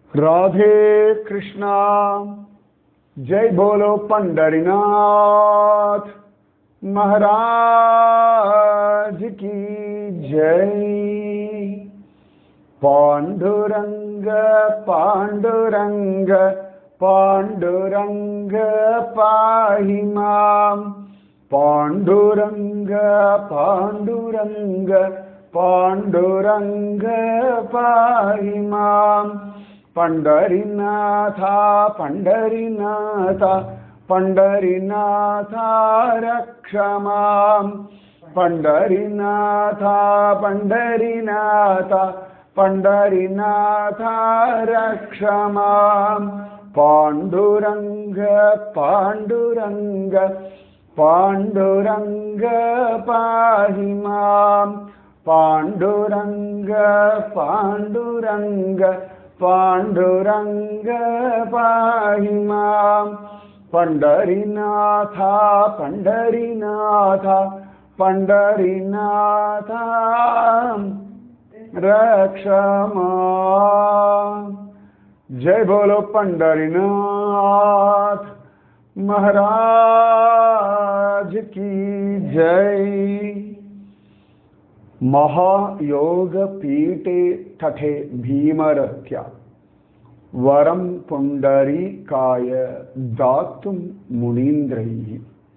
राधे कृष्णा जय बोलो पंडरीनाथ महाराज की जय पांडुरंग पांडुरंग पांडुरंग पाहि माम पांडुरंग पांडुरंग पांडुरंग पाहि माम पंढरीनाथा पंढरीनाथा पंढरीनाथा रक्ष माम् पंढरीनाथा पंढरीनाथा पंढरीनाथा रक्ष माम् पाण्डुरङ्ग पाण्डुरङ्ग पाण्डुरङ्ग पाहि माम् पाण्डुरङ्ग पाण्डुरङ्ग पाण्डुरङ्ग पाहि माम् पण्डरीनाथा पण्डरीनाथा पण्डरीनाथा रक्ष माम् जय बोलो पंडरीनाथ महाराज की जय महायोग पीठे तठे भीमरथ्या वरं पुण्डरीकाय दातुं मुनीन्द्रैः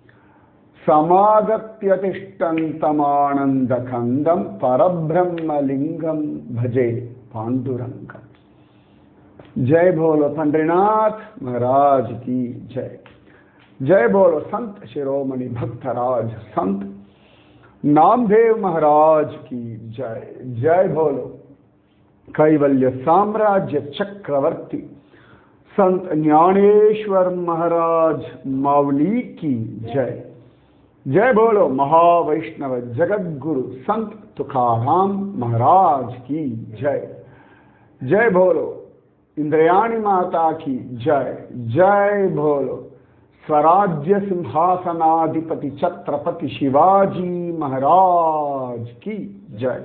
समागत्यतिष्ठन्तमानन्दखन्दं परब्रह्मलिङ्गं भजे पाण्डुरङ्गम् जय बोलो पंडरीनाथ महाराज की जय जय बोलो संत शिरोमणि भक्तराज संत नामदेव महाराज की जय जय बोलो कैवल्य साम्राज्य चक्रवर्ती संत ज्ञानेश्वर महाराज मावली की जय जय बोलो महावैष्णव जगत गुरु संत तुकाराम महाराज की जय जय बोलो इंद्रयाणी माता की जय जय बोलो स्वराज्य सिंहासनाधिपति छत्रपति शिवाजी महाराज की जय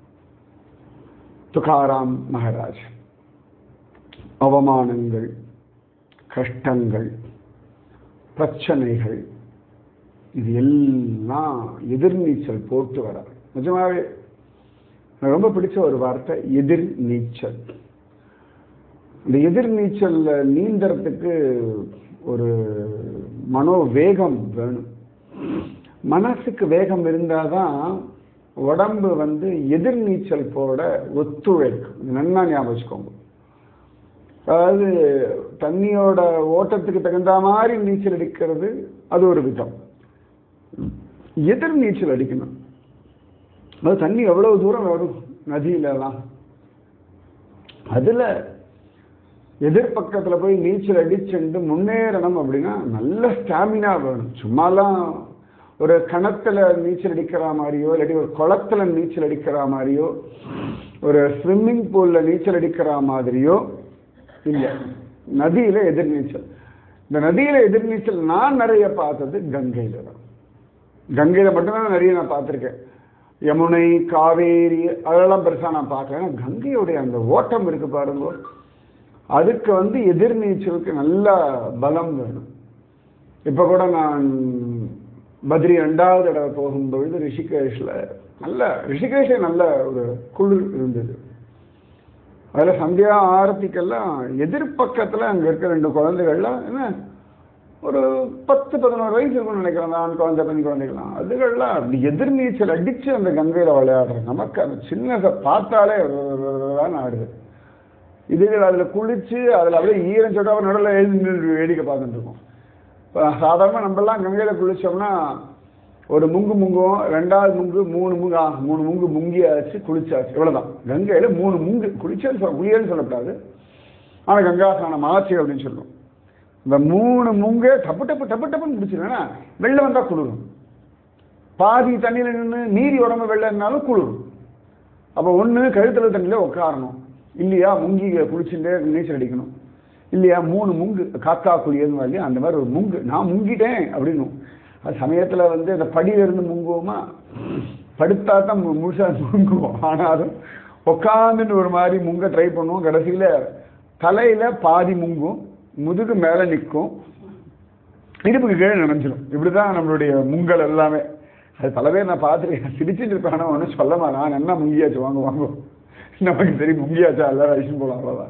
துகாராம் மகாராஜ் அவமானங்கள் கஷ்டங்கள் பிரச்சனைகள் இது எல்லாம் எதிர்நீச்சல் போட்டு வர நிஜமாவே எனக்கு ரொம்ப பிடிச்ச ஒரு வார்த்தை எதிர்நீச்சல் இந்த எதிர்நீச்சல்ல நீந்தறதுக்கு ஒரு மனோவேகம் வேணும் மனசுக்கு வேகம் இருந்தாதான் உடம்பு வந்து எதிர்நீச்சல் போட ஒத்துழைக்கும் இது நல்லா ஞாபகம் வச்சுக்கோங்க அதாவது தண்ணியோட ஓட்டத்துக்கு தகுந்த மாதிரி நீச்சல் அடிக்கிறது அது ஒரு விதம் எதிர் நீச்சல் அடிக்கணும் அது தண்ணி எவ்வளவு தூரம் வரும் நதியிலலாம் அதுல எதிர்பக்கத்துல போய் நீச்சல் அடிச்சுட்டு முன்னேறணும் அப்படின்னா நல்ல ஸ்டாமினா வேணும் சும்மாலாம் ஒரு கிணத்துல நீச்சல் அடிக்கிற மாதிரியோ இல்லாட்டி ஒரு குளத்துல நீச்சல் அடிக்கிற மாதிரியோ ஒரு ஸ்விம்மிங் பூல்ல நீச்சல் அடிக்கிற மாதிரியோ இல்லை நதியில எதிர்நீச்சல் இந்த நதியில எதிர்நீச்சல் நான் நிறைய பார்த்தது கங்கையில தான் கங்கையில மட்டும்தான் நிறைய நான் பார்த்துருக்கேன் யமுனை காவேரி அதெல்லாம் பெருசா நான் பார்க்கல ஆனா கங்கையுடைய அந்த ஓட்டம் இருக்கு பாருங்க அதுக்கு வந்து எதிர்நீச்சலுக்கு நல்ல பலம் வேணும் இப்ப கூட நான் பத்ரி ரெண்டாவது தடவை போகும்பொழுது ரிஷிகேஷ்ல நல்ல ரிஷிகேஷே நல்ல ஒரு குளிர் இருந்தது அதில் சந்தியா ஆரத்திக்கெல்லாம் எதிர்பக்கத்தில் அங்கே இருக்க ரெண்டு குழந்தைகள்லாம் என்ன ஒரு பத்து பதினோரு வயசு இருக்கும்னு நினைக்கிறேன் அந்த ஆண் குழந்தை பெண் குழந்தைகள்லாம் அதுகள்லாம் அப்படி எதிர்நீச்சல் அடித்து அந்த கங்கையில் விளையாடுறேன் நமக்கு அந்த சின்னதை பார்த்தாலே தான் ஆடுது இதுகள் அதில் குளிச்சு அதில் அப்படியே ஈரம் சொட்டு அவர் நடுவில் எழுதி நின்று வேடிக்கை பார்த்துட்டு இருக்கோம் இப்போ சாதாரணமாக நம்மலாம் கங்கையில் குளித்தோம்னா ஒரு முங்கு முங்குவோம் ரெண்டாவது முங்கு மூணு முங்கு ஆ, மூணு முங்கு முங்கியாச்சு குளிச்சாச்சு இவ்வளவுதான் கங்கையில மூணு முங்கு குளிச்சேன்னு சொல்ல குளியல்னு சொல்லக்கூடாது ஆனா கங்கா ஸ்நானம் ஆச்சு அப்படின்னு சொல்லுவோம் இந்த மூணு முங்கே டப்பு டப்பு டப்பு டப்புன்னு குடிச்சிருவேன்னா வெள்ளம் வந்தா குளிரும் பாதி தண்ணியில நின்று மீறி உடம்பு வெள்ளம் இருந்தாலும் குளிரும் அப்போ ஒண்ணு கழுத்துல தண்ணியில உட்காரணும் இல்லையா முங்கி குளிச்சுட்டே நீச்சல் அடிக்கணும் இல்லையா மூணு முங்கு காக்கா குளியதுன்னு வரலையா அந்த மாதிரி ஒரு முங்கு நான் முங்கிட்டேன் அப்படின்னும் அது சமயத்துல வந்து அந்த படியில இருந்து முங்குவோமா படுத்தா தான் மு- முழுசா முங்குவோம் ஆனாலும் உட்காந்துட்டு ஒரு மாதிரி முங்க ட்ரை பண்ணுவோம் கடைசியில தலையில பாதி முங்கும் முதுகு மேல நிற்கும் இடுப்புக்கு கீழே நினைஞ்சிடும் இப்படிதான் நம்மளுடைய முங்கல் எல்லாமே அது பல பேர் நான் பார்த்துருக்கேன் சிரிச்சுட்டு இருப்பானா ஒன்றும் சொல்ல மாட்டான் என்ன முங்கியாச்சு வாங்க வாங்க நமக்கு தெரியும் முங்கியாச்சா எல்லாரும் அழிச்சுட்டு போகலாம் அவ்வளோதான்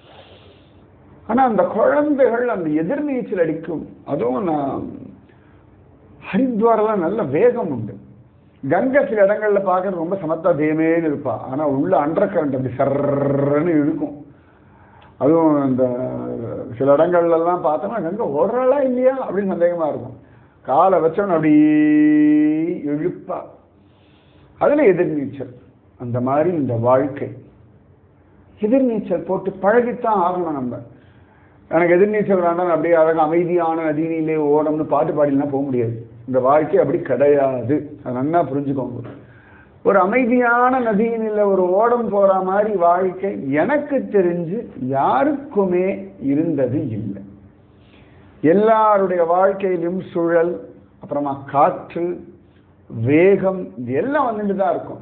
ஆனா அந்த குழந்தைகள் அந்த எதிர்நீச்சல் அடிக்கும் அதுவும் நான் ஹரித்வாரெல்லாம் நல்ல வேகம் உண்டு கங்கை சில இடங்கள்ல பார்க்கறது ரொம்ப சமத்தா தேமேன்னு இருப்பா ஆனா உள்ள அண்டர் கரண்ட் அப்படி சர்ன்னு இழுக்கும் அதுவும் இந்த சில இடங்கள்ல எல்லாம் பார்த்தோம்னா கங்கை ஓடுறாளா இல்லையா அப்படின்னு சந்தேகமா இருக்கும் காலை வச்சவன் அப்படி இழுப்பா அதுல எதிர்நீச்சல் அந்த மாதிரி இந்த வாழ்க்கை எதிர்நீச்சல் போட்டு பழகித்தான் ஆகணும் நம்ம எனக்கு எதிர்நீச்சல் வேண்டாம் அப்படியே அழகாக அமைதியான நதியிலே ஓடம்னு பாட்டு பாடிலாம் போக முடியாது இந்த வாழ்க்கை அப்படி கிடையாது அதை நல்லா புரிஞ்சுக்கோங்க ஒரு அமைதியான நதியினில் ஒரு ஓடம் போற மாதிரி வாழ்க்கை எனக்கு தெரிஞ்சு யாருக்குமே இருந்தது இல்லை எல்லாருடைய வாழ்க்கையிலும் சுழல் அப்புறமா காற்று வேகம் இது எல்லாம் வந்துட்டு தான் இருக்கும்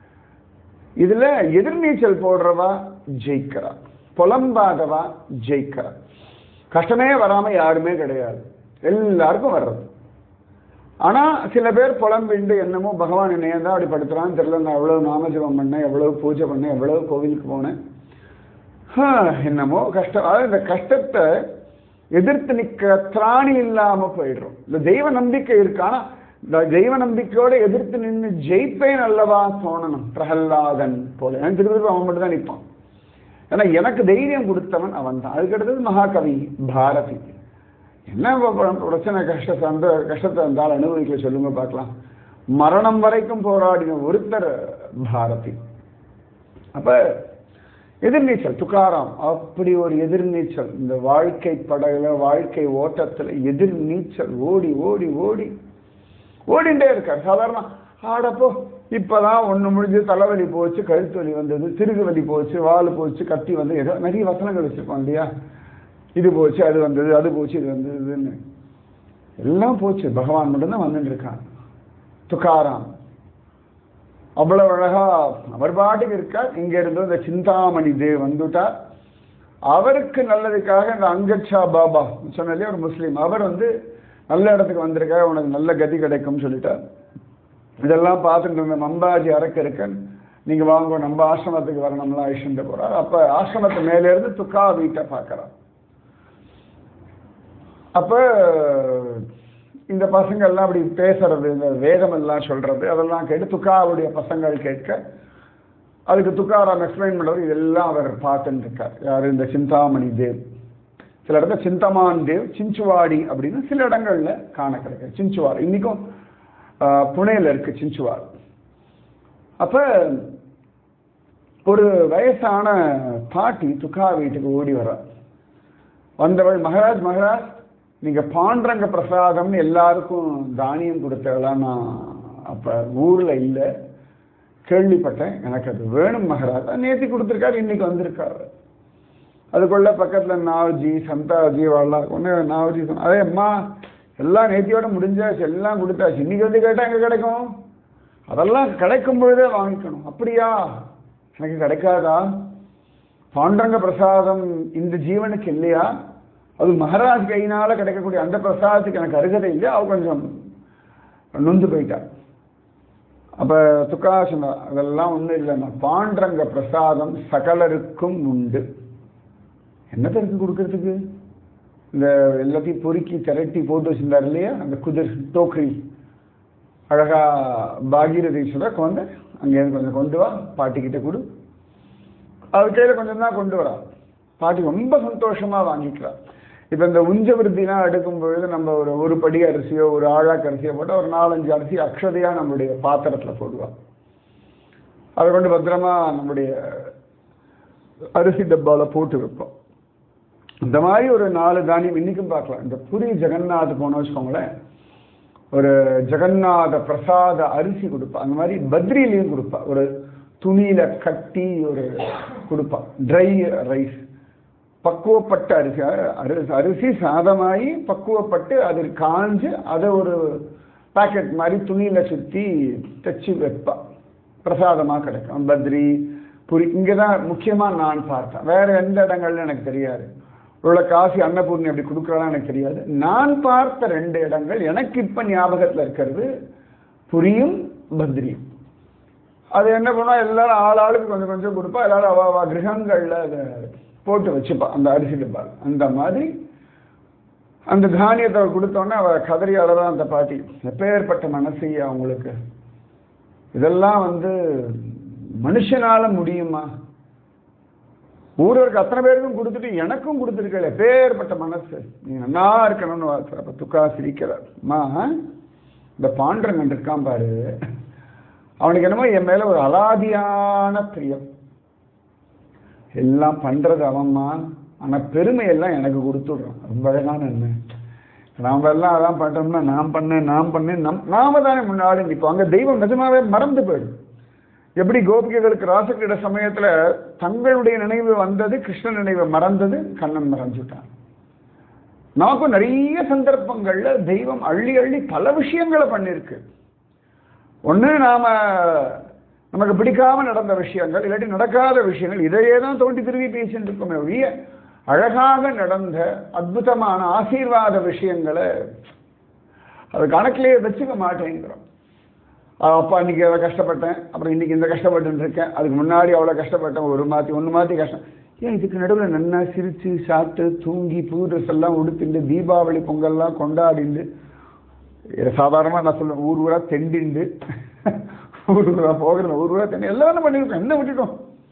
இதுல எதிர்நீச்சல் போடுறவா ஜெயிக்கிறா புலம்பாதவா ஜெயிக்கிறா கஷ்டமே வராம யாருமே கிடையாது எல்லாருக்கும் வர்றது ஆனா சில பேர் புலம்பிண்டு என்னமோ பகவான் என்னைய தான் அப்படி படுத்துறான்னு தெரியல நான் எவ்வளவு நாமஜபம் பண்ணேன் எவ்வளவு பூஜை பண்ணேன் எவ்வளவு கோவிலுக்கு போனேன் ஆ, என்னமோ கஷ்டம் அதாவது இந்த கஷ்டத்தை எதிர்த்து நிக்க திராணி இல்லாம போயிடுறோம் இந்த தெய்வ நம்பிக்கை இருக்கு ஆனா இந்த தெய்வ நம்பிக்கையோட எதிர்த்து நின்று ஜெயிப்பேன் அல்லவா தோணணும் பிரகல்லாதன் போல எனக்கு திருப்பி அவன் மட்டும் தான் நிற்பான் ஏன்னா எனக்கு தைரியம் கொடுத்தவன் அவன் தான் அதுக்கடுத்தது மகாகவி பாரதி என்ன இப்ப ப- பிரச்சனை கஷ்டத்தை அந்த கஷ்டத்தை இருந்தால் அனுபவிக்க சொல்லுங்க பார்க்கலாம் மரணம் வரைக்கும் போராடின ஒருத்தர் பாரதி அப்ப எதிர்நீச்சல் துக்காராம் அப்படி ஒரு எதிர்நீச்சல் இந்த வாழ்க்கை படகுல வாழ்க்கை ஓட்டத்துல எதிர்நீச்சல் ஓடி ஓடி ஓடி ஓடிண்டே இருக்கார் சாதாரண ஆடப்போ இப்பதான் ஒண்ணு முடிஞ்சு தலைவலி போச்சு கழுத்து வலி வந்தது திருகு வலி போச்சு வால் போச்சு கத்தி வந்து ஏதோ நிறைய வசனங்கள் வச்சிருக்கோம் இல்லையா இது போச்சு அது வந்தது அது போச்சு இது வந்தது இதுன்னு எல்லாம் போச்சு பகவான் மட்டும்தான் வந்துட்டு இருக்கான் துக்காராம் அவ்வளவு அழகா அவர் பாட்டுக்கு இருக்கார் இங்க இருந்து இந்த சிந்தாமணி தேவ் வந்துட்டார் அவருக்கு நல்லதுக்காக இந்த அங்கட்சா பாபா சொன்னாலே ஒரு முஸ்லீம் அவர் வந்து நல்ல இடத்துக்கு வந்திருக்கார் உனக்கு நல்ல கதி கிடைக்கும்னு சொல்லிட்டார் இதெல்லாம் பார்த்துட்டு இருந்த மம்பாஜி அரக்கருக்கன் நீங்க வாங்க நம்ம ஆசிரமத்துக்கு வரணும்லாம் அழிச்சுட்டு போறார் அப்ப ஆசிரமத்து மேல இருந்து துக்கா வீட்டை பார்க்கறார் அப்ப இந்த பசங்க எல்லாம் அப்படி பேசுறது இந்த வேதம் எல்லாம் சொல்றது அதெல்லாம் கேட்டு துக்காவுடைய பசங்கள் கேட்க அதுக்கு துக்காராம் எக்ஸ்பிளைன் பண்றது இதெல்லாம் அவர் பார்த்துட்டு இருக்கார் யாரு இந்த சிந்தாமணி தேவ் சில இடத்துல சிந்தமான் தேவ் சிஞ்சுவாடி அப்படின்னு சில இடங்கள்ல காண கிடைக்கும் சிஞ்சுவார் இன்னைக்கும் ஆஹ், புனேல இருக்கு சிஞ்சுவார் அப்ப ஒரு வயசான பாட்டி துக்கா வீட்டுக்கு ஓடி வர்றா வந்தவள் மகராஜ் மகராஜ் நீங்க பாண்டரங்க பிரசாதம்னு எல்லாருக்கும் தானியம் கொடுத்ததெல்லாம் நான் அப்ப ஊர்ல இல்ல கேள்விப்பட்டேன் எனக்கு அது வேணும் மகராஜ் நேத்தி கொடுத்துருக்காரு இன்னைக்கு வந்திருக்காரு அதுக்குள்ள பக்கத்துல நாவ்ஜி சந்தாஜி வாழா ஒன்று நாவ்ஜி சொன்ன அதே அம்மா எல்லாம் நேத்தியோட முடிஞ்சாச்சு எல்லாம் கொடுத்தாச்சு இன்னைக்கு வந்து கேட்டா எங்க கிடைக்கும் அதெல்லாம் கிடைக்கும் பொழுதே வாங்கிக்கணும் அப்படியா எனக்கு கிடைக்காதா பாண்டரங்க பிரசாதம் இந்த ஜீவனுக்கு இல்லையா அது மகாராஜ் கையினால கிடைக்கக்கூடிய அந்த பிரசாதத்துக்கு எனக்கு அருகதை இல்லையா அவ கொஞ்சம் நொந்து போயிட்டா அப்ப துக்கா சொன்னா அதெல்லாம் ஒண்ணும் இல்லைன்னா பாண்டரங்க பிரசாதம் சகலருக்கும் உண்டு என்னத்த இருக்கு கொடுக்கறதுக்கு இந்த எல்லாத்தையும் பொறுக்கி திரட்டி போட்டு வச்சிருந்தாரு இல்லையா அந்த குதிர் டோக்கரி அழகா பாகீரதி சொல்ற கொண்டு அங்கேருந்து கொஞ்சம் கொண்டு வா பாட்டிக்கிட்ட கொடு அவர் கையில கொஞ்சம் தான் கொண்டு வரா பாட்டி ரொம்ப சந்தோஷமா வாங்கிக்கிறா இப்ப இந்த உஞ்ச விருத்திலாம் எடுக்கும் பொழுது நம்ம ஒரு ஒரு படி அரிசியோ ஒரு ஆழாக்கு அரிசியோ போட்டால் ஒரு நாலஞ்சு அரிசி அக்ஷதையா நம்மளுடைய பாத்திரத்துல போடுவா அதை கொண்டு பத்திரமா நம்முடைய அரிசி டப்பால போட்டு வைப்போம் இந்த மாதிரி ஒரு நாலு தானியம் இன்னைக்கும் பார்க்கலாம் இந்த புரி ஜெகநாத் போனோம் வச்சுக்கோங்களேன் ஒரு ஜெகநாத பிரசாத அரிசி கொடுப்பா அந்த மாதிரி பத்ரிலையும் கொடுப்பா ஒரு துணியில கட்டி ஒரு கொடுப்பா ட்ரை ரைஸ் பக்குவப்பட்ட அரிசி அரி- அரிசி சாதமாகி பக்குவப்பட்டு அது காஞ்சு அதை ஒரு பாக்கெட் மாதிரி துணியில சுத்தி தச்சு வைப்பா பிரசாதமா கிடைக்கும் பத்ரி புரி இங்கே தான் முக்கியமாக நான் பார்த்தேன் வேற எந்த இடங்கள்னு எனக்கு தெரியாது உள்ள காசி அன்னபூர்ணி அப்படி கொடுக்குறதா எனக்கு தெரியாது நான் பார்த்த ரெண்டு இடங்கள் எனக்கு இப்போ ஞாபகத்தில் இருக்கிறது புரியும் பத்ரியும் அது என்ன பண்ணா எல்லாரும் ஆள் ஆளுக்கு கொஞ்சம் கொஞ்சம் கொடுப்பா எல்லாரும் அவ அவ கிரகங்களில் அதை போட்டு வச்சுப்பா அந்த அரிசி டப்பால் அந்த மாதிரி அந்த தானியத்தை அவ கொடுத்தோன்னே அவ கதறி அழதான் அந்த பாட்டி எப்பேற்பட்ட மனசையா அவங்களுக்கு இதெல்லாம் வந்து மனுஷனால முடியுமா ஊருக்கு அத்தனை பேருக்கும் கொடுத்துட்டு எனக்கும் கொடுத்துருக்கல எப்பேற்பட்ட மனசு நீ நல்லா இருக்கணும்னு வாழ்த்துற அப்ப துக்கா சிரிக்கிறார் அம்மா இந்த பாண்டரங்கன் இருக்கான் பாரு அவனுக்கு என்னமோ என் மேல ஒரு அலாதியான பிரியம் எல்லாம் பண்றது அவன்மா ஆனா பெருமை எல்லாம் எனக்கு கொடுத்துடுறான் ரொம்ப அழகான என்ன நாம எல்லாம் அதான் பண்றோம்னா நான் பண்ணேன் நான் பண்ணேன் நம் நாம தானே முன்னாடி நிற்போம் அங்க தெய்வம் நிஜமாவே மறந்து போயிடும் எப்படி கோபிகைகளுக்கு ராசக்கிட சமயத்துல தங்களுடைய நினைவு வந்தது கிருஷ்ணன் நினைவு மறந்தது கண்ணன் மறைஞ்சுட்டான் நமக்கும் நிறைய சந்தர்ப்பங்கள்ல தெய்வம் அள்ளி அள்ளி பல விஷயங்களை பண்ணிருக்கு ஒண்ணு நாம நமக்கு பிடிக்காம நடந்த விஷயங்கள் இல்லாட்டி நடக்காத விஷயங்கள் இதையே தான் தோண்டி திரும்பி பேசிட்டு இருக்கோமே ஒழிய அழகாக நடந்த அற்புதமான ஆசீர்வாத விஷயங்களை அது கணக்கிலேயே வச்சுக்க மாட்டேங்கிறோம் அஹ் அப்பா இன்னைக்கு எவ்வளோ கஷ்டப்பட்டேன் அப்புறம் இன்னைக்கு இந்த கஷ்டப்பட்டு இருக்கேன் அதுக்கு முன்னாடி அவ்வளோ கஷ்டப்பட்டேன் ஒரு மாற்றி ஒன்று மாற்றி கஷ்டம் ஏன் இதுக்கு நடுவில் நன்னா சிரித்து சாப்பிட்டு தூங்கி புது ட்ரெஸ் எல்லாம் உடுத்திண்டு தீபாவளி பொங்கல்லாம் கொண்டாடிண்டு சாதாரணமாக நான் சொல்லுவேன் ஊர் ஊரா தெண்டிண்டு ஊர் ஊரா போகிறது ஊர் ஊரா தெண்டி எல்லாரும் பண்ணியிருக்கோம் என்ன விட்டுட்டோம்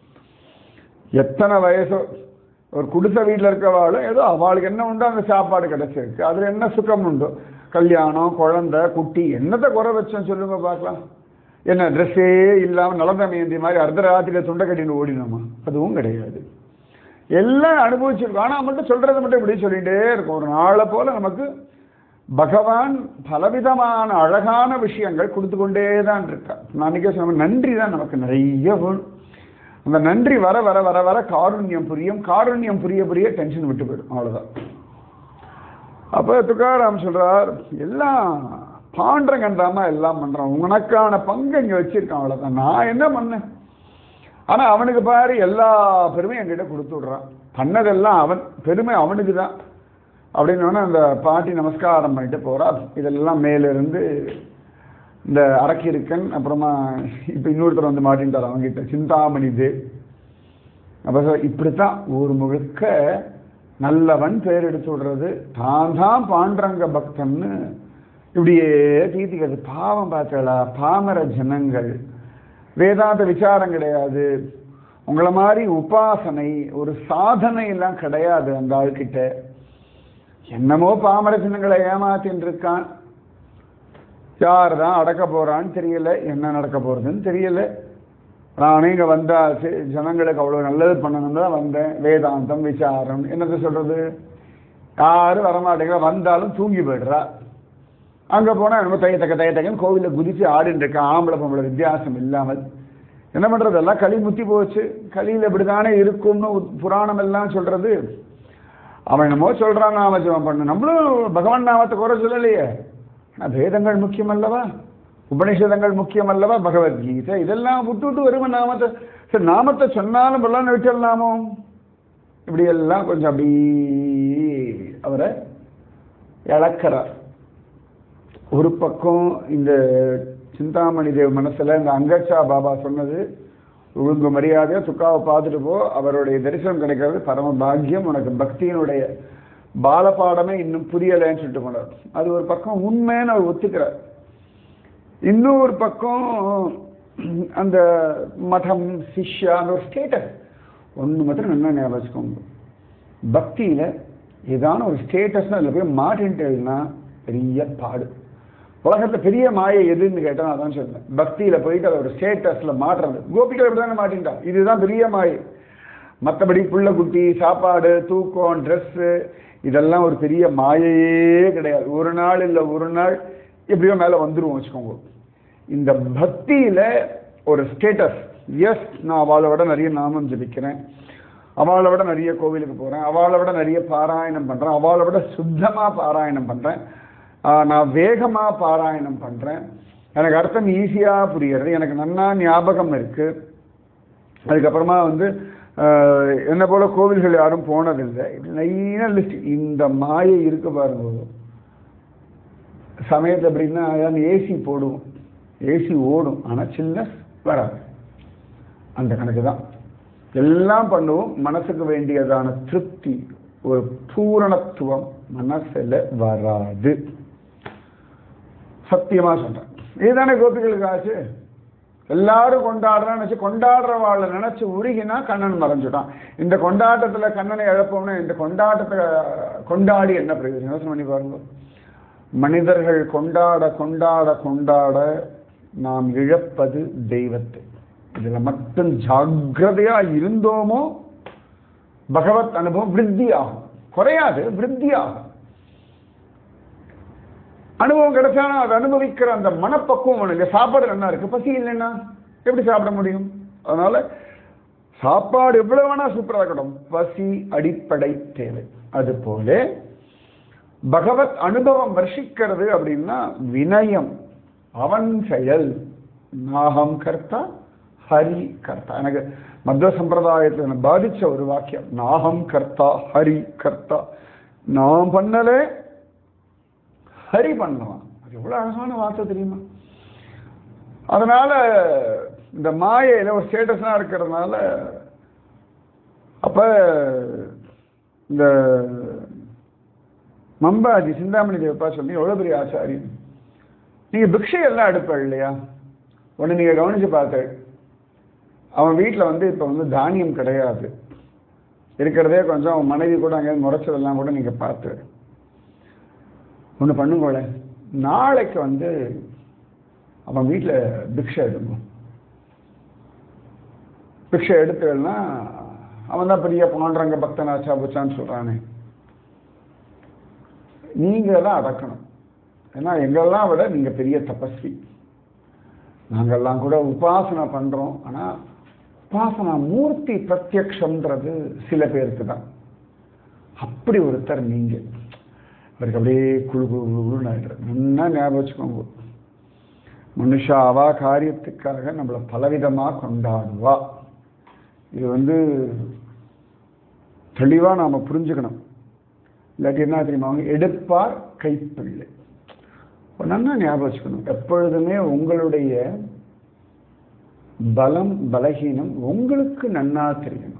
எத்தனை வயசோ ஒரு குடிசை வீட்டில் இருக்கவாளும் ஏதோ அவளுக்கு என்ன உண்டோ அந்த சாப்பாடு கிடைச்சிருக்கு அதில் என்ன சுகம் உண்டோ கல்யாணம் குழந்தை குட்டி என்னத்தை குறை வச்சோம் சொல்லுங்க பார்க்கலாம் என்ன ட்ரெஸ்ஸே இல்லாமல் நலந்த மேந்தி மாதிரி அர்த்தராத்திரியில் துண்டை கட்டின்னு ஓடினோமா அதுவும் கிடையாது எல்லாம் அனுபவிச்சிருக்கோம் ஆனால் மட்டும் சொல்றதை மட்டும் இப்படி சொல்லிட்டே இருக்கும் ஒரு நாளை போல நமக்கு பகவான் பலவிதமான அழகான விஷயங்கள் கொடுத்து கொண்டே தான் இருக்கா நான் அன்னைக்கே சொன்ன நன்றி தான் நமக்கு நிறைய வேணும் அந்த நன்றி வர வர வர வர காருண்யம் புரியும் காருண்யம் புரிய புரிய டென்ஷன் விட்டு போயிடும் அவ்வளவுதான் அப்ப துக்காராம் சொல்றார் எல்லாம் பாண்டரங்கன் தாமா எல்லாம் பண்றான் உனக்கான பங்கு இங்க வச்சிருக்கான் அவ்வளவுதான் நான் என்ன பண்ணேன் ஆனா அவனுக்கு பாரு எல்லா பெருமையும் என்கிட்ட கொடுத்து விடுறான் பண்ணதெல்லாம் அவன் பெருமை அவனுக்கு தான் அப்படின்னு அந்த பாட்டி நமஸ்காரம் பண்ணிட்டு போறா இதெல்லாம் மேலிருந்து இந்த அரக்கிருக்கன் அப்புறமா இப்போ இன்னொருத்தர் வந்து மாட்டின்ட்டார் அவங்ககிட்ட சிந்தாமணி தேவ் அப்போ சார் இப்படித்தான் ஊர் முழுக்க நல்லவன் பேர் எடுத்து விடுறது தான் தான் பாண்டரங்க பக்தன்னு இப்படியே தீத்திக்கிறது பாவம் பார்த்தலா பாமர ஜனங்கள் வேதாந்த விசாரம் கிடையாது உங்களை மாதிரி உபாசனை ஒரு சாதனை எல்லாம் கிடையாது அந்த ஆள்கிட்ட என்னமோ பாமர ஜனங்களை ஏமாத்தின்னு இருக்கான் யார் தான் அடக்க போறான்னு தெரியல என்ன நடக்க போறதுன்னு தெரியல நானே இங்க வந்தாச்சு ஜனங்களுக்கு அவ்வளவு நல்லது பண்ணணும் தான் வந்தேன் வேதாந்தம் விசாரம் என்னது சொல்றது யாரும் வரமாட்டேங்கிற வந்தாலும் தூங்கி போயிடுறா அங்க போனா நம்ம தைய தக்க தைய தக்கன்னு கோவில குதிச்சு ஆடின்னு இருக்க ஆம்பளை பொம்பளை வித்தியாசம் இல்லாமல் என்ன பண்றது எல்லாம் களி முத்தி போச்சு களியில் இப்படிதானே இருக்கும்னு புராணம் எல்லாம் சொல்றது அவன் என்னமோ சொல்றான் நாம ஜெபம் பண்ணு நம்மளும் பகவான் நாமத்தை குறை சொல்லலையே ஆனால் வேதங்கள் முக்கியம் அல்லவா உபனிஷதங்கள் முக்கியம் அல்லவா பகவத்கீதை இதெல்லாம் விட்டு விட்டு வருவன் நாமத்தை சரி நாமத்தை சொன்னாலும் பல்லான்னு விட்டுடலாமோ இப்படி எல்லாம் கொஞ்சம் அப்படி அவரை இழக்கிறார் ஒரு பக்கம் இந்த சிந்தாமணி தேவ் மனசுல இந்த அங்கச்சா பாபா சொன்னது ஒழுங்கு மரியாதையா துக்காவை பார்த்துட்டு போ அவருடைய தரிசனம் கிடைக்கிறது பரம பாக்கியம் உனக்கு பக்தியினுடைய பாலபாடமே இன்னும் புரியலைன்னு சொல்லிட்டு போனார் அது ஒரு பக்கம் உண்மைன்னு அவர் ஒத்துக்கிறார் இன்னொரு பக்கம் அந்த மதம் சிஷ்யா அந்த ஒரு ஸ்டேட்டஸ் ஒன்று மட்டும் நல்லா ஞாபகம் வச்சுக்கோங்க பக்தியில் ஏதான ஒரு ஸ்டேட்டஸ்னா அதில் போய் மாட்டின்ட்டுனா பெரிய பாடு உலகத்தில் பெரிய மாயை எதுன்னு கேட்டால் நான் தான் சொன்னேன் பக்தியில் போயிட்டு அதை ஒரு ஸ்டேட்டஸில் மாட்டுறது கோபிகள் இப்படி தானே மாட்டின்ட்டா இதுதான் பெரிய மாயை மற்றபடி புள்ள குட்டி சாப்பாடு தூக்கம் ட்ரெஸ்ஸு இதெல்லாம் ஒரு பெரிய மாயையே கிடையாது ஒரு நாள் இல்லை ஒரு நாள் எப்படியோ மேலே வந்துருவோம் வச்சுக்கோங்க இந்த பக்தியில் ஒரு ஸ்டேட்டஸ் எஸ் நான் அவளை விட நிறைய நாமம் ஜபிக்கிறேன் அவளை விட நிறைய கோவிலுக்கு போகிறேன் அவளை விட நிறைய பாராயணம் பண்ணுறேன் அவளை விட சுத்தமாக பாராயணம் பண்ணுறேன் நான் வேகமாக பாராயணம் பண்ணுறேன் எனக்கு அர்த்தம் ஈஸியாக புரியுறது எனக்கு நன்னா ஞாபகம் இருக்குது அதுக்கப்புறமா வந்து ஆஹ், என்னை போல கோவில்கள் யாரும் போனதில்லை நிறைய லிஸ்ட் இந்த மாயை இருக்கு பாருங்க சமயத்தில் எப்படின்னா ஏசி போடுவோம் ஏசி ஓடும் ஆனால் சில்னஸ் வராது அந்த கணக்கு தான் எல்லாம் பண்ணுவோம் மனசுக்கு வேண்டியதான திருப்தி ஒரு பூரணத்துவம் மனசுல வராது சத்தியமா சொல்றேன் இதுதானே கோபிகளுக்கு ஆச்சு எல்லாரும் கொண்டாடுறான்னு நினைச்சு கொண்டாடுறவாளை நினைச்சு உருகினா கண்ணன் மறைஞ்சுட்டான் இந்த கொண்டாட்டத்துல கண்ணனை இழப்போம்னா இந்த கொண்டாட்டத்தை கொண்டாடி என்ன பிரயோஜனம் யோசனை பண்ணி பாருங்க மனிதர்கள் கொண்டாட கொண்டாட கொண்டாட நாம் இழப்பது தெய்வத்தை இதுல மட்டும் ஜாக்கிரதையா இருந்தோமோ பகவத் அனுபவம் விருத்தி ஆகும் குறையாது விருத்தி ஆகும் அனுபவம் கிடைச்சாலும் அதை அனுபவிக்கிற அந்த மனப்பக்குவம் உனக்கு சாப்பாடு என்ன இருக்கு பசி இல்லைன்னா எப்படி சாப்பிட முடியும் அதனால சாப்பாடு எவ்வளவு வேணா சூப்பரா இருக்கட்டும் பசி அடிப்படை தேவை அது போல பகவத் அனுபவம் வர்ஷிக்கிறது அப்படின்னா வினயம் அவன் செயல் நாகம் கர்த்தா ஹரி கர்த்தா எனக்கு மத்வ சம்பிரதாயத்தில் என்னை பாதிச்ச ஒரு வாக்கியம் நாகம் கர்த்தா ஹரி கர்த்தா நான் பண்ணலே ஹரி பண்ணுவான் அது எவ்வளவு அழகான வார்த்தை தெரியுமா அதனால இந்த மாயையில ஒரு ஸ்டேட்டஸ்லாம் இருக்கிறதுனால அப்ப இந்த மம்பாஜி சிந்தாமணி தேவப்பா சொல்லி எவ்வளவு பெரிய ஆச்சாரியன் நீங்க பிக்ஷை எல்லாம் எடுப்ப இல்லையா ஒண்ணு நீங்க கவனிச்சு பார்த்து அவன் வீட்டில் வந்து இப்போ வந்து தானியம் கிடையாது இருக்கிறதே கொஞ்சம் அவன் மனைவி கூட அங்கே முறைச்சதெல்லாம் கூட நீங்க பார்த்து ஒன்று பண்ணுங்கோல நாளைக்கு வந்து அவன் வீட்டில் பிக்ஷை எடுக்கும் பிக்ஷை எடுத்துனா அவன் தான் பெரிய பாண்டரங்க பக்தனாச்சா புச்சான்னு சொல்றானே நீங்க தான் அடக்கணும் ஏன்னா எங்கெல்லாம் விட நீங்க பெரிய தபஸ்வி நாங்கெல்லாம் கூட உபாசனை பண்றோம் ஆனா உபாசனா மூர்த்தி பிரத்யக்ஷம்ன்றது சில பேருக்கு தான் அப்படி ஒருத்தர் நீங்க அவருக்கு அப்படியே குழு குழு குழுன்னு ஆயிடுறது நல்லா ஞாபகம் வச்சுக்கோங்க மனுஷா அவா காரியத்துக்காக நம்மளை பலவிதமா கொண்டாடுவா இது வந்து தெளிவா நாம புரிஞ்சுக்கணும் இல்லாட்டி என்ன தெரியுமா அவங்க எடுப்பார் கைப்பிள்ளை ஒரு நல்லா ஞாபகம் வச்சுக்கணும் எப்பொழுதுமே உங்களுடைய பலம் பலகீனம் உங்களுக்கு நன்னா தெரியணும்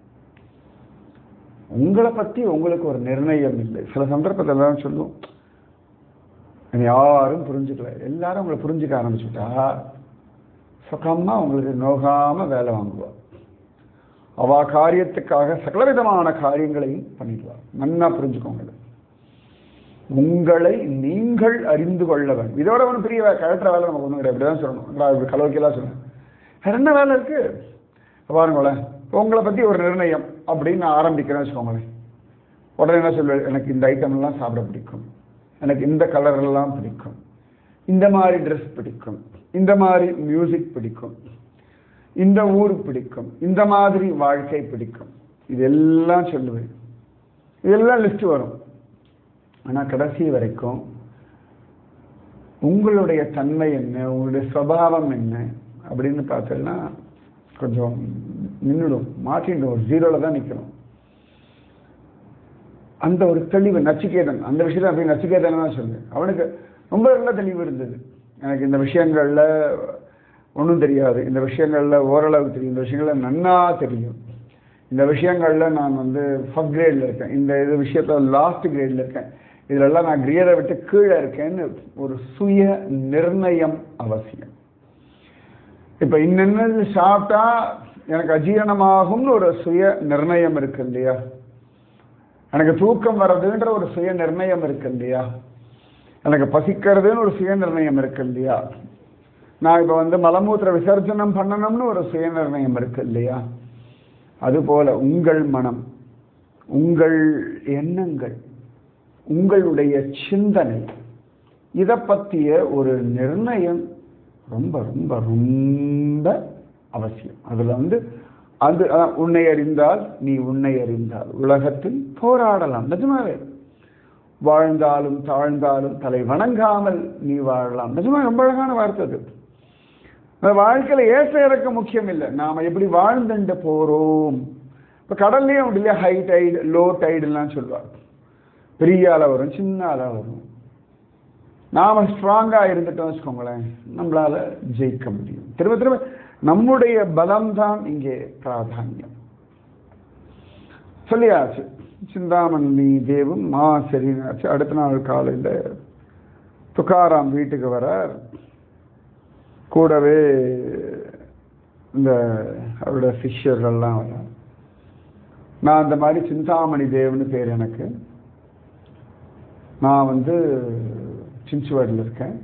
உங்களை பத்தி உங்களுக்கு ஒரு நிர்ணயம் இல்லை சில சந்தர்ப்பத்தில் எல்லாம் சொல்லுவோம் என்னை யாரும் புரிஞ்சுக்கல எல்லாரும் உங்களை புரிஞ்சுக்க ஆரம்பிச்சுட்டா சுகமா உங்களுக்கு நோகாம வேலை வாங்குவா அவ காரியத்துக்காக சகலவிதமான காரியங்களையும் பண்ணிடுவா நன்னா புரிஞ்சுக்கோங்க இதை. உங்களை நீங்கள் அறிந்து கொள்ள வேண்டும் இதோட ஒன்றும் பெரிய வே- கழட்டுற வேலை நமக்கு ஒன்றும் கிடையாது இப்படிதான் சொல்லணும் நான் இப்படி கலோக்கியெல்லாம் சொல்லுவேன் வேற என்ன வேலை இருக்கு பாருங்களேன் உங்களை பத்தி ஒரு நிர்ணயம் அப்படின்னு நான் ஆரம்பிக்கிறேன்னு வச்சுக்கோங்களேன் உடனே என்ன சொல்லுவேன் எனக்கு இந்த ஐட்டம் எல்லாம் சாப்பிட பிடிக்கும் எனக்கு இந்த கலர் எல்லாம் பிடிக்கும் இந்த மாதிரி ட்ரெஸ் பிடிக்கும் இந்த மாதிரி மியூசிக் பிடிக்கும் இந்த ஊர் பிடிக்கும் இந்த மாதிரி வாழ்க்கை பிடிக்கும் இதெல்லாம் சொல்லுவேன் இதெல்லாம் லிஸ்ட் வரும் ஆனா கடைசி வரைக்கும் உங்களுடைய தன்மை என்ன உங்களுடைய சுபாவம் என்ன அப்படின்னு பார்த்தோம்னா கொஞ்சம் நின்றுடும் மாற்றிடும் ஒரு ஜீரோல தான் நிற்கணும் அந்த ஒரு தெளிவு நச்சிகேதன் அந்த விஷயத்தை அப்படி நச்சிகேதன் தான் சொல்லுவேன் அவனுக்கு ரொம்ப நல்ல தெளிவு இருந்தது எனக்கு இந்த விஷயங்கள்ல ஒன்றும் தெரியாது இந்த விஷயங்கள்ல ஓரளவு தெரியும் இந்த விஷயங்கள்ல நன்னா தெரியும் இந்த விஷயங்கள்ல நான் வந்து ஃபர்ஸ்ட் கிரேட்ல இருக்கேன் இந்த இது விஷயத்துல லாஸ்ட் கிரேட்ல இருக்கேன் இதுலெல்லாம் நான் கிரேடை விட்டு கீழே இருக்கேன்னு ஒரு சுய நிர்ணயம் அவசியம் இப்ப இன்னென்னு சாப்பிட்டா எனக்கு அஜீரணமாகும்னு ஒரு சுய நிர்ணயம் இருக்கு இல்லையா எனக்கு தூக்கம் வர்றதுன்ற ஒரு சுய நிர்ணயம் இருக்கு இல்லையா எனக்கு பசிக்கிறதுன்னு ஒரு சுய நிர்ணயம் இருக்கு இல்லையா நான் இப்ப வந்து மலமூத்திர விசர்ஜனம் பண்ணணும்னு ஒரு சுய நிர்ணயம் இருக்கு இல்லையா அதுபோல உங்கள் மனம் உங்கள் எண்ணங்கள் உங்களுடைய சிந்தனை இதை பற்றிய ஒரு நிர்ணயம் ரொம்ப ரொம்ப ரொம்ப அவசியம் அதுல வந்து அது அதான், உன்னை அறிந்தால் நீ உன்னை அறிந்தால் உலகத்தில் போராடலாம் நிஜமாவே வாழ்ந்தாலும் தாழ்ந்தாலும் தலை வணங்காமல் நீ வாழலாம் நிஜமா ரொம்ப அழகான வார்த்தை அது அந்த வாழ்க்கையில ஏற்ற இறக்க முக்கியம் இல்லை நாம எப்படி வாழ்ந்துட்டு போறோம் இப்ப கடல்லையும் அப்படி இல்லையா ஹை டைடு லோ டைடுலாம் சொல்லுவாங்க பெரிய அலை வரும் சின்ன அலை வரும் நாம ஸ்ட்ராங்கா இருந்துட்டோம் வச்சுக்கோங்களேன் நம்மளால ஜெயிக்க முடியும் திரும்ப திரும்ப நம்முடைய பலம் தான் இங்கே பிராதானியம் சொல்லியாச்சு சிந்தாமணி தேவும் மா சரினாச்சு அடுத்த நாள் காலையில் துக்காராம் வீட்டுக்கு வரார் கூடவே இந்த அவரோட சிஷ்யர்கள்லாம் வரார் நான் அந்த மாதிரி சிந்தாமணி தேவன்னு பேர் எனக்கு நான் வந்து சின்சுவாடில் இருக்கேன்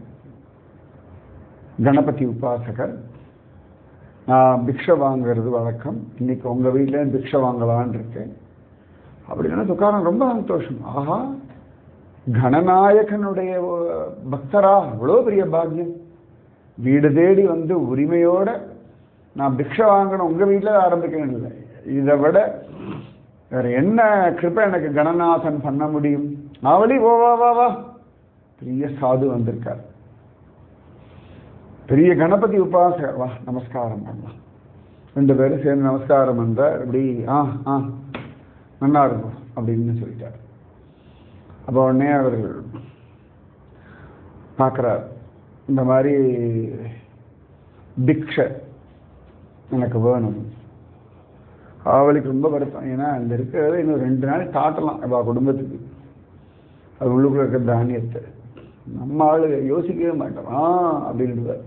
கணபதி உபாசகர் நான் பிக்ஷை வாங்குறது வழக்கம் இன்னைக்கு உங்கள் வீட்டில் பிக்ஷை வாங்கலான்னு இருக்கேன் அப்படின்னா துக்காரம் ரொம்ப சந்தோஷம் ஆஹா கணநாயகனுடைய பக்தரா அவ்வளோ பெரிய பாக்கியம் வீடு தேடி வந்து உரிமையோட நான் பிக்ஷை வாங்கணும் உங்கள் வீட்டில் ஆரம்பிக்கணும் இல்லை இதை விட வேற என்ன கிருப்பை எனக்கு கணநாதன் பண்ண முடியும் அவளி ஓ வா வா வா பெரிய சாது வந்திருக்கார் பெரிய கணபதி உபாசகர் வா நமஸ்காரம் பண்ணலாம் ரெண்டு பேரும் சேர்ந்து நமஸ்காரம் பண்றார் இப்படி ஆ ஆ நல்லா இருக்கும் அப்படின்னு சொல்லிட்டார் அப்போ உடனே அவர்கள் பார்க்குறார் இந்த மாதிரி பிக்ஷை எனக்கு வேணும் அவளுக்கு ரொம்ப வருத்தம் ஏன்னா அந்த இருக்கிறத இன்னும் ரெண்டு நாள் காட்டலாம் அவள் குடும்பத்துக்கு அது உள்ளுக்குள்ள இருக்கிற தானியத்தை நம்ம ஆளு யோசிக்கவே மாட்டோம் ஆ அப்படின்றார்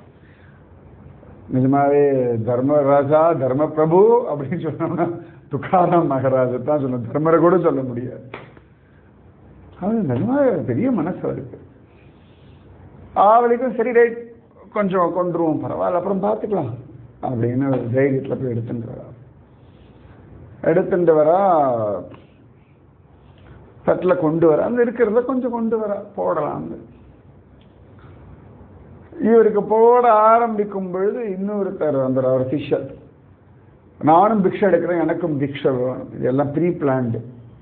நிஜமாவே தர்மராஜா தர்ம பிரபு அப்படின்னு சொன்னோம்னா துக்காராம் மகராஜை தான் சொல்லணும் தர்மரை கூட சொல்ல முடியாது அது நிஜமாக பெரிய மனசு இருக்கு அவளுக்கும் சரி ரைட் கொஞ்சம் கொண்டுருவோம் பரவாயில்ல அப்புறம் பார்த்துக்கலாம் அப்படின்னு ஒரு தைரியத்தில் போய் எடுத்துட்டு வரா எடுத்துட்டு வரா தட்டில் கொண்டு வர அந்த இருக்கிறத கொஞ்சம் கொண்டு வர போடலாம்னு இவருக்கு போட ஆரம்பிக்கும் பொழுது இன்னொருத்தர் வந்துடுற அவர் ஃபிஷர் நானும் பிக்ஷை எடுக்கிறேன் எனக்கும் பிக்ஷை வேணும் இதெல்லாம் ப்ரீ பிளான்டு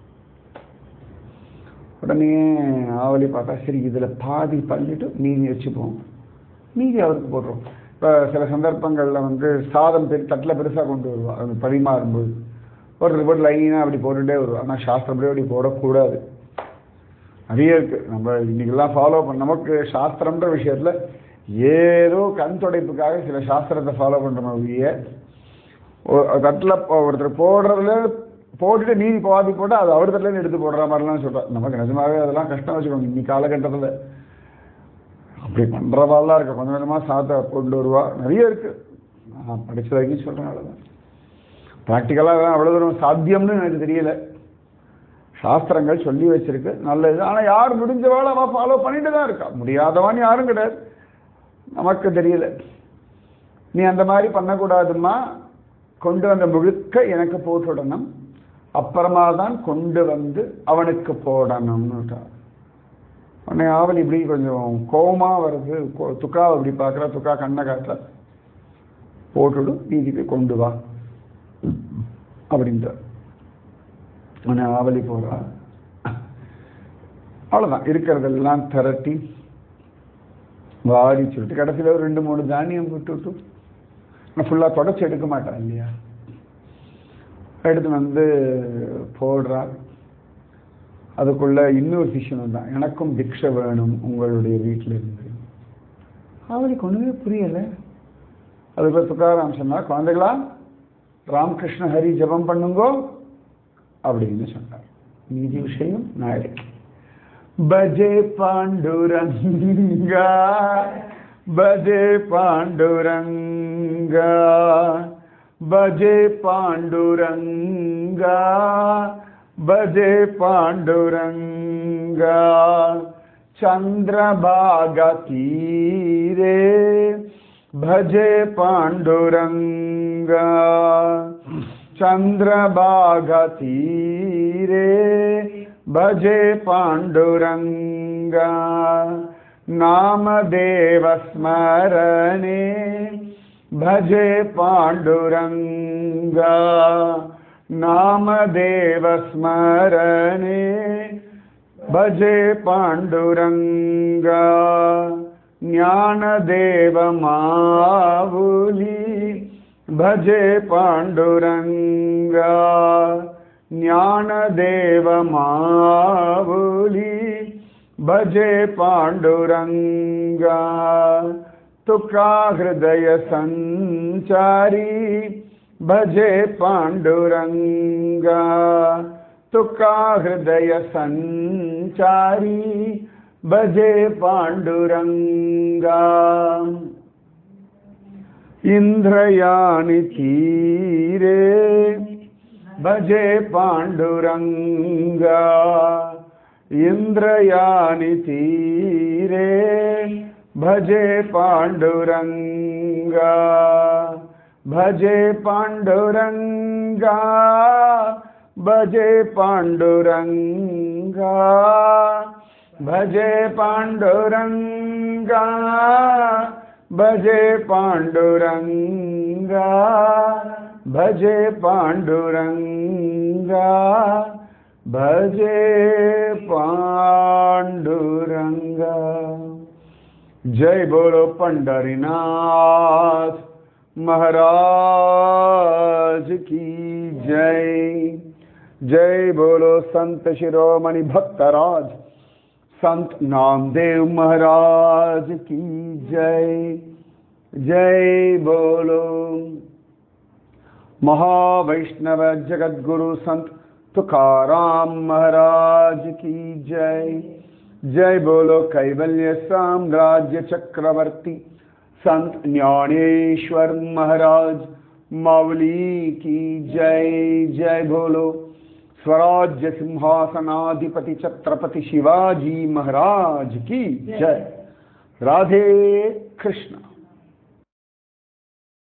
உடனே ஆவலி பார்த்தா சரி இதில் பாதி பண்ணிட்டு மீதி வச்சுப்போம் மீதி அவருக்கு போடுறோம் இப்போ சில சந்தர்ப்பங்களில் வந்து சாதம் பெரு தட்டில் பெருசாக கொண்டு வருவா அது பரிமாறும்போது ஒருத்தர் போட்டு லைனாக அப்படி போட்டுகிட்டே வருவா ஆனால் சாஸ்திரப்படி அப்படி போடக்கூடாது நிறைய இருக்குது நம்ம இன்னைக்கெல்லாம் ஃபாலோ பண்ண நமக்கு சாஸ்திரம்ன்ற விஷயத்தில் ஏதோ கண் துடைப்புக்காக சில சாஸ்திரத்தை ஃபாலோ பண்ணுறோம் ஒழிய தட்டில் ஒருத்தர் போடுறதுல போட்டுட்டு மீதி பாதி போட்டு அது அவர் தட்டிலேருந்து எடுத்து போடுற மாதிரிலாம் சொல்கிறேன் நமக்கு நிஜமாவே அதெல்லாம் கஷ்டம் வச்சுக்கோங்க இன்னி காலகட்டத்தில் அப்படி பண்ணுறவாலாம் இருக்கு கொஞ்சம் கொஞ்சமாக சாத்தை கொண்டு வருவா நிறைய இருக்கு நான் படிச்ச வரைக்கும் சொல்கிறேன் அவ்வளோதான் ப்ராக்டிக்கலாக அவ்வளோ தூரம் சாத்தியம்னு எனக்கு தெரியல சாஸ்திரங்கள் சொல்லி வச்சிருக்கு நல்லது ஆனால் யார் முடிஞ்சவாள் அவள் ஃபாலோ பண்ணிட்டு தான் இருக்கா முடியாதவான்னு யாரும் கிடையாது நமக்கு தெரியல நீ அந்த மாதிரி பண்ணக்கூடாதும்மா கொண்டு வந்த முழுக்க எனக்கு போட்டுடணும் அப்புறமா தான் கொண்டு வந்து அவனுக்கு போடணும்னுட்டா உடனே ஆவல் இப்படி கொஞ்சம் கோமா வருது கோ- துக்காவை இப்படி பார்க்குறா துக்கா கண்ணை காட்டுற போட்டுடு நீதிக்கு கொண்டு வா அப்படின்ட்டு உடனே ஆவலி போறா அவ்வளோதான் இருக்கிறதெல்லாம் திரட்டி வாடி சொல்லிட்டு கடைசியில் ஒரு ரெண்டு மூணு தானியம் விட்டு விட்டு ஆனால் ஃபுல்லாக தொடச்சி எடுக்க மாட்டான் இல்லையா எடுத்து வந்து போடுறா அதுக்குள்ள இன்னொரு சிஷ்யனும் தான் எனக்கும் திக்ஷை வேணும் உங்களுடைய வீட்டில் இருந்து அவளுக்கு ஒன்றுமே புரியலை அதுக்குள்ள துக்காராம் சொன்னா குழந்தைகளா ராமகிருஷ்ண ஹரி ஜெபம் பண்ணுங்கோ அப்படின்னு சொன்னார் மீதி விஷயம் நாளைக்கு பஜே பாண்டுரங்கா பஜே பாண்டுரங்கா பஜே பாண்டுரங்கா பஜே பாண்டுரங்கா சந்திரபாக தீரே भजे पाण्डुरङ्गा चन्द्रभागतीरे भजे पाण्डुरङ्गा नामदेवस्मरणे भजे पाण्डुरङ्गा नामदेवस्मरणे भजे पाण्डुरङ्गा ज्ञानदेवमावुली भजे पाण्डुरङ्गा ज्ञानदेवमावुली भजे पाण्डुरङ्गा तुका हृदय सञ्चारी भजे पाण्डुरङ्गा तुका हृदय सञ्चारी भजे पाण्डुरङ्गा इन्द्रयानि तीरे भजे पाण्डुरङ्गा इन्द्रयानि तीरे भजे पाण्डुरङ्गा भजे पाण्डुरङ्गा भजे पाण्डुरङ्गा भजे पाण्डुरङ्गा भजे पाण्डुरङ्गा भजे पाण्डुरङ्गा भजे पाण्डुरङ्गा जय बोलो पंडरीनाथ महाराज की जय जय बोलो संत शिरोमणि भक्तराज संत नामदेव महाराज की जय जय बोलो महावैष्णव जगत गुरु संत तुकाराम महाराज की जय जय बोलो कैवल्य साम्राज्य चक्रवर्ती संत ज्ञानेश्वर महाराज मावली की जय जय बोलो स्वराज्य सिंहासनाधिपति छत्रपति शिवाजी महाराज की जय राधे कृष्ण